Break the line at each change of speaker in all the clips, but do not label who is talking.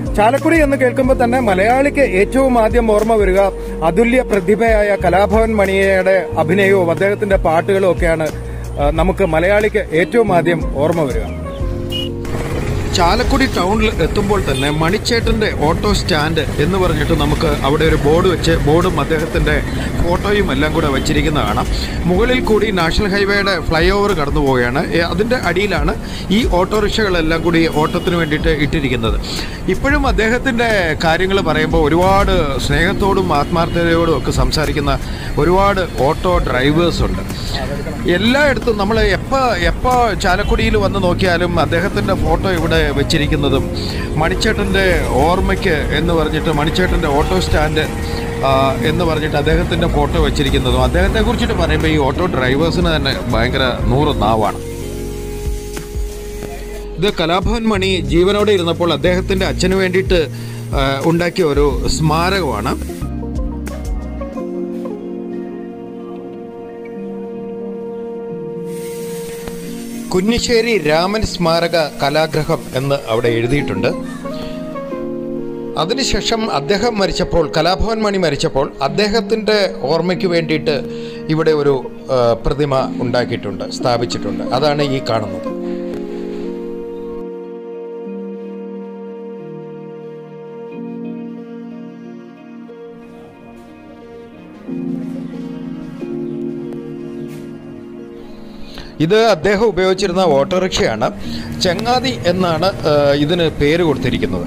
ചാലക്കുടി എന്ന് കേൾക്കുമ്പോൾ തന്നെ മലയാളിക്ക് ഏറ്റവും ആദ്യം ഓർമ്മ വരിക അതുല്യ പ്രതിഭയായ കലാഭവൻ മണിയുടെ അഭിനയവും അദ്ദേഹത്തിന്റെ പാട്ടുകളും ഒക്കെയാണ് ആ, നമുക്ക് മലയാളിക്ക് ഏറ്റവും ആദ്യം ഓർമ്മ വരിക ചാലക്കുടി ടൗണിൽ എത്തുമ്പോൾ തന്നെ മണിച്ചേട്ടന്റെ ഓട്ടോ സ്റ്റാൻഡ് എന്ന് പറഞ്ഞിട്ട് നമുക്ക് അവിടെ ഒരു ബോർഡ് വെച്ച് ബോർഡും അദ്ദേഹത്തിന്റെ ഫോട്ടോയും എല്ലാം കൂടെ വെച്ചിരിക്കുന്ന കാണാം മുകളിൽ കൂടി നാഷണൽ ഹൈവേയുടെ ഫ്ലൈ ഓവർ കടന്നു പോവുകയാണ് ഏ, അതിന്റെ അടിയിലാണ് ഈ ഓട്ടോറിക്ഷകളെല്ലാം കൂടി ഓട്ടത്തിന് വേണ്ടിയിട്ട് ഇട്ടിരിക്കുന്നത് ഇപ്പോഴും അദ്ദേഹത്തിന്റെ കാര്യങ്ങൾ പറയുമ്പോൾ ഒരുപാട് സ്നേഹത്തോടും ആത്മാർത്ഥതയോടും ഒക്കെ സംസാരിക്കുന്ന ഒരുപാട് ഓട്ടോ ഡ്രൈവേഴ്സ് ഉണ്ട് എല്ലായിടത്തും നമ്മൾ എപ്പോൾ എപ്പോൾ ചാലക്കുടിയിൽ വന്ന് നോക്കിയാലും അദ്ദേഹത്തിൻ്റെ ഫോട്ടോ ഇവിടെ വെച്ചിരിക്കുന്നതും മണിച്ചേട്ടൻ്റെ ഓർമ്മയ്ക്ക് എന്ന് പറഞ്ഞിട്ട് മണിച്ചേട്ടൻ്റെ ഓട്ടോ സ്റ്റാൻഡ് ആ, എന്ന് പറഞ്ഞിട്ട് അദ്ദേഹത്തിൻ്റെ ഫോട്ടോ വെച്ചിരിക്കുന്നതും അദ്ദേഹത്തെ കുറിച്ചിട്ട് പറയുമ്പോൾ ഈ ഓട്ടോ ഡ്രൈവേഴ്സിന് തന്നെ ഭയങ്കര നൂറ് നാവാണ് ഇത് കലാഭവൻ മണി ജീവനോടെ ഇരുന്നപ്പോൾ അദ്ദേഹത്തിൻ്റെ അച്ഛന് വേണ്ടിയിട്ട് ആ, ഉണ്ടാക്കിയ ഒരു സ്മാരകമാണ് കുന്നിശ്ശേരി രാമൻ സ്മാരക കലാഗ്രഹം എന്ന് അവിടെ എഴുതിയിട്ടുണ്ട് അതിനുശേഷം അദ്ദേഹം മരിച്ചപ്പോൾ കലാഭവൻ മണി മരിച്ചപ്പോൾ അദ്ദേഹത്തിൻ്റെ ഓർമ്മയ്ക്ക് വേണ്ടിയിട്ട് ഇവിടെ ഒരു ആ, പ്രതിമ ഉണ്ടാക്കിയിട്ടുണ്ട് സ്ഥാപിച്ചിട്ടുണ്ട് അതാണ് ഈ കാണുന്നത് ഇത് അദ്ദേഹം ഉപയോഗിച്ചിരുന്ന ഓട്ടോറിക്ഷയാണ് ചങ്ങാതി എന്നാണ് ആ, ഇതിന് പേര് കൊടുത്തിരിക്കുന്നത്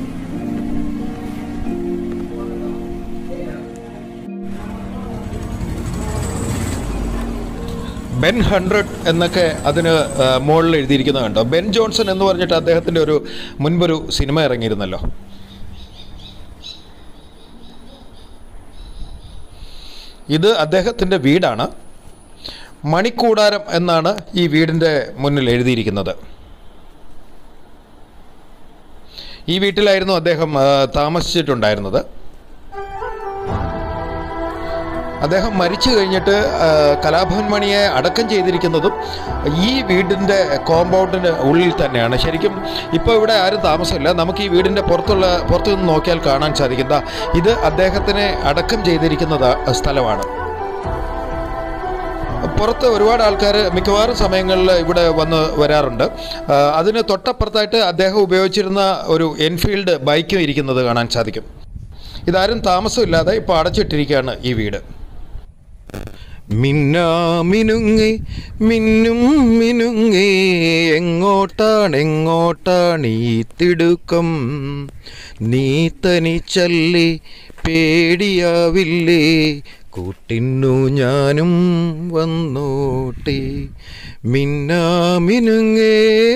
ബെൻ ഹൺഡ്രഡ് എന്നൊക്കെ അതിന് ആ, മുകളിൽ എഴുതിയിരിക്കുന്നത് കണ്ടോ ബെൻ ജോൺസൺ എന്ന് പറഞ്ഞിട്ട് അദ്ദേഹത്തിൻ്റെ ഒരു മുൻപൊരു സിനിമ ഇറങ്ങിയിരുന്നല്ലോ ഇത് അദ്ദേഹത്തിൻ്റെ വീടാണ് മണിക്കൂടാരം എന്നാണ് ഈ വീടിൻ്റെ മുന്നിൽ എഴുതിയിരിക്കുന്നത് ഈ വീട്ടിലായിരുന്നു അദ്ദേഹം ആ, താമസിച്ചിട്ടുണ്ടായിരുന്നത് അദ്ദേഹം മരിച്ചു കഴിഞ്ഞിട്ട് ആ, കലാഭവൻ മണിയെ അടക്കം ചെയ്തിരിക്കുന്നതും ഈ വീടിൻ്റെ കോമ്പൗണ്ടിന് ഉള്ളിൽ തന്നെയാണ് ശരിക്കും ഇപ്പോൾ ഇവിടെ ആരും താമസമില്ല നമുക്ക് ഈ വീടിൻ്റെ പുറത്തുള്ള പുറത്തു നിന്ന് നോക്കിയാൽ കാണാൻ സാധിക്കുന്ന ഇത് അദ്ദേഹത്തിനെ അടക്കം ചെയ്തിരിക്കുന്ന സ്ഥലമാണ് പുറത്ത് ഒരുപാട് ആൾക്കാർ മിക്കവാറും സമയങ്ങളിൽ ഇവിടെ വന്ന് വരാറുണ്ട് ആ, അതിന് തൊട്ടപ്പുറത്തായിട്ട് അദ്ദേഹം ഉപയോഗിച്ചിരുന്ന ഒരു എൻഫീൽഡ് ബൈക്കും ഇരിക്കുന്നത് കാണാൻ സാധിക്കും ഇതാരും താമസമില്ലാതെ ഇപ്പോൾ അടച്ചിട്ടിരിക്കുകയാണ് ഈ വീട് മിന്നാമിനുങ്ങി മിന്നും മിനുങ്ങി എങ്ങോട്ടാണ് എങ്ങോട്ടാണ് ഈ തിടുക്കം നീ തനിച്ചല്ലേ പേടിയാവില്ലേ കൂട്ടിന്നു ഞാനും വന്നോട്ടെ മിന്നാമിനുങ്ങേ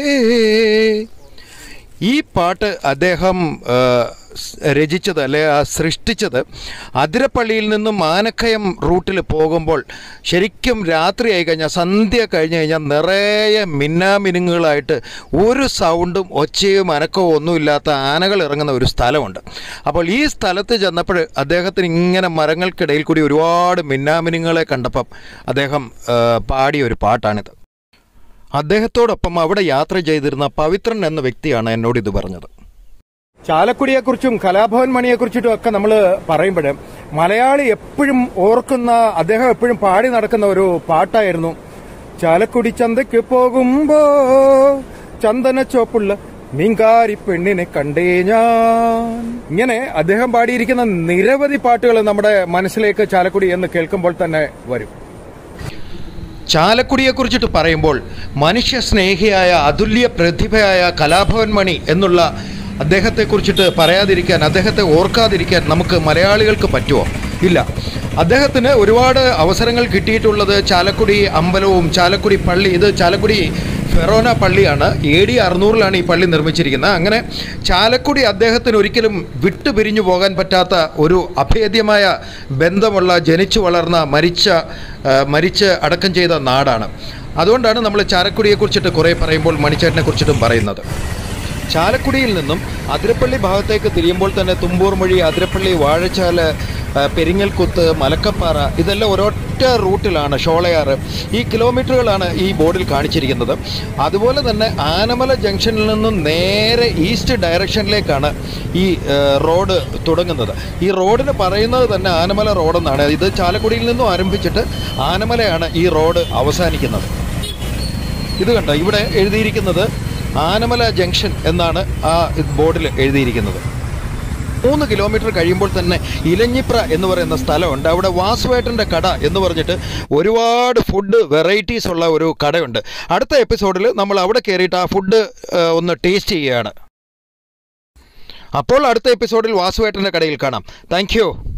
ഈ പാട്ട് അദ്ദേഹം ആ, സ് രചിച്ചത് അല്ലെ ആ സൃഷ്ടിച്ചത് അതിരപ്പള്ളിയിൽ നിന്നും മാനക്കയം റൂട്ടിൽ പോകുമ്പോൾ ശരിക്കും രാത്രിയായി കഴിഞ്ഞാൽ സന്ധ്യ കഴിഞ്ഞ് കഴിഞ്ഞാൽ നിറയെ മിന്നാമിനുങ്ങുകളായിട്ട് ഒരു സൗണ്ടും ഒച്ചയും അനക്കവും ഒന്നുമില്ലാത്ത ആനകൾ ഇറങ്ങുന്ന ഒരു സ്ഥലമുണ്ട് അപ്പോൾ ഈ സ്ഥലത്ത് ചെന്നപ്പോൾ അദ്ദേഹത്തിന് ഇങ്ങനെ മരങ്ങൾക്കിടയിൽ കൂടി ഒരുപാട് മിന്നാമിനുങ്ങളെ കണ്ടപ്പം അദ്ദേഹം ആ, പാടിയ ഒരു പാട്ടാണിത് അദ്ദേഹത്തോടൊപ്പം അവിടെ യാത്ര ചെയ്തിരുന്ന പവിത്രൻ എന്ന വ്യക്തിയാണ് എന്നോട് ഇത് പറഞ്ഞത് ചാലക്കുടിയെക്കുറിച്ചും കലാഭവൻ മണിയെക്കുറിച്ചിട്ടും ഒക്കെ നമ്മൾ പറയുമ്പോൾ മലയാളി എപ്പോഴും ഓർക്കുന്ന അദ്ദേഹം എപ്പോഴും പാടി നടക്കുന്ന ഒരു പാട്ടായിരുന്നു ചാലക്കുടി ചന്തയ്ക്ക് പോകുമ്പോ ചന്ദന ചോപ്പുള്ള മീൻകാരി പെണ്ണിനെ കണ്ടേ ഞാൻ ഇങ്ങനെ അദ്ദേഹം പാടിയിരിക്കുന്ന നിരവധി പാട്ടുകൾ നമ്മുടെ മനസ്സിലേക്ക് ചാലക്കുടി എന്ന് കേൾക്കുമ്പോൾ തന്നെ വരും ചാലക്കുടിയെക്കുറിച്ചിട്ട് പറയുമ്പോൾ മനുഷ്യ സ്നേഹിയായ അതുല്യ പ്രതിഭയായ കലാഭവൻ മണി എന്നുള്ള അദ്ദേഹത്തെക്കുറിച്ചിട്ട് പറയാതിരിക്കാൻ അദ്ദേഹത്തെ ഓർക്കാതിരിക്കാൻ നമുക്ക് മലയാളികൾക്ക് പറ്റുമോ ഇല്ല അദ്ദേഹത്തിന് ഒരുപാട് അവസരങ്ങൾ കിട്ടിയിട്ടുള്ളത് ചാലക്കുടി അമ്പലവും ചാലക്കുടി പള്ളി ഇത് ചാലക്കുടി ഫെറോന പള്ളിയാണ് എ ഡി അറുന്നൂറിലാണ് ഈ പള്ളി നിർമ്മിച്ചിരിക്കുന്നത് അങ്ങനെ ചാലക്കുടി അദ്ദേഹത്തിന് ഒരിക്കലും വിട്ടുപിരിഞ്ഞു പോകാൻ പറ്റാത്ത ഒരു അഭേദ്യമായ ബന്ധമുള്ള ജനിച്ചു വളർന്ന മരിച്ച ആ, മരിച്ച് അടക്കം ചെയ്ത നാടാണ് അതുകൊണ്ടാണ് നമ്മൾ ചാലക്കുടിയെക്കുറിച്ചിട്ട് കുറേ പറയുമ്പോൾ മണിച്ചേട്ടനെ കുറിച്ചിട്ടും പറയുന്നത് ചാലക്കുടിയിൽ നിന്നും അതിരപ്പള്ളി ഭാഗത്തേക്ക് തിരിയുമ്പോൾ തന്നെ തുമ്പൂർ മൊഴി അതിരപ്പള്ളി വാഴച്ചാല് ആ, പെരിങ്ങൽകുത്ത് മലക്കപ്പാറ ഇതെല്ലാം ഒരൊറ്റ റൂട്ടിലാണ് ഷോളയാറ് ഈ കിലോമീറ്ററുകളാണ് ഈ ബോർഡിൽ കാണിച്ചിരിക്കുന്നത് അതുപോലെ തന്നെ ആനമല ജംഗ്ഷനിൽ നിന്നും നേരെ ഈസ്റ്റ് ഡയറക്ഷനിലേക്കാണ് ഈ ആ, റോഡ് തുടങ്ങുന്നത് ഈ റോഡിന് പറയുന്നത് തന്നെ ആനമല റോഡെന്നാണ് ഇത് ചാലക്കുടിയിൽ നിന്നും ആരംഭിച്ചിട്ട് ആനമലയാണ് ഈ റോഡ് അവസാനിക്കുന്നത് ഇത് കണ്ടോ ഇവിടെ എഴുതിയിരിക്കുന്നത് ആനമല ജംഗ്ഷൻ എന്നാണ് ആ ബോർഡിൽ എഴുതിയിരിക്കുന്നത് മൂന്ന് കിലോമീറ്റർ കഴിയുമ്പോൾ തന്നെ ഇലഞ്ഞിപ്ര എന്ന് പറയുന്ന സ്ഥലമുണ്ട് അവിടെ വാസുവേട്ടൻ്റെ കട എന്ന് പറഞ്ഞിട്ട് ഒരുപാട് ഫുഡ് വെറൈറ്റീസ് ഉള്ള ഒരു കടയുണ്ട് അടുത്ത എപ്പിസോഡിൽ നമ്മൾ അവിടെ കയറിയിട്ട് ആ ഫുഡ് ഒന്ന് ടേസ്റ്റ് ചെയ്യുകയാണ് അപ്പോൾ അടുത്ത എപ്പിസോഡിൽ വാസുവേട്ടൻ്റെ കടയിൽ കാണാം താങ്ക്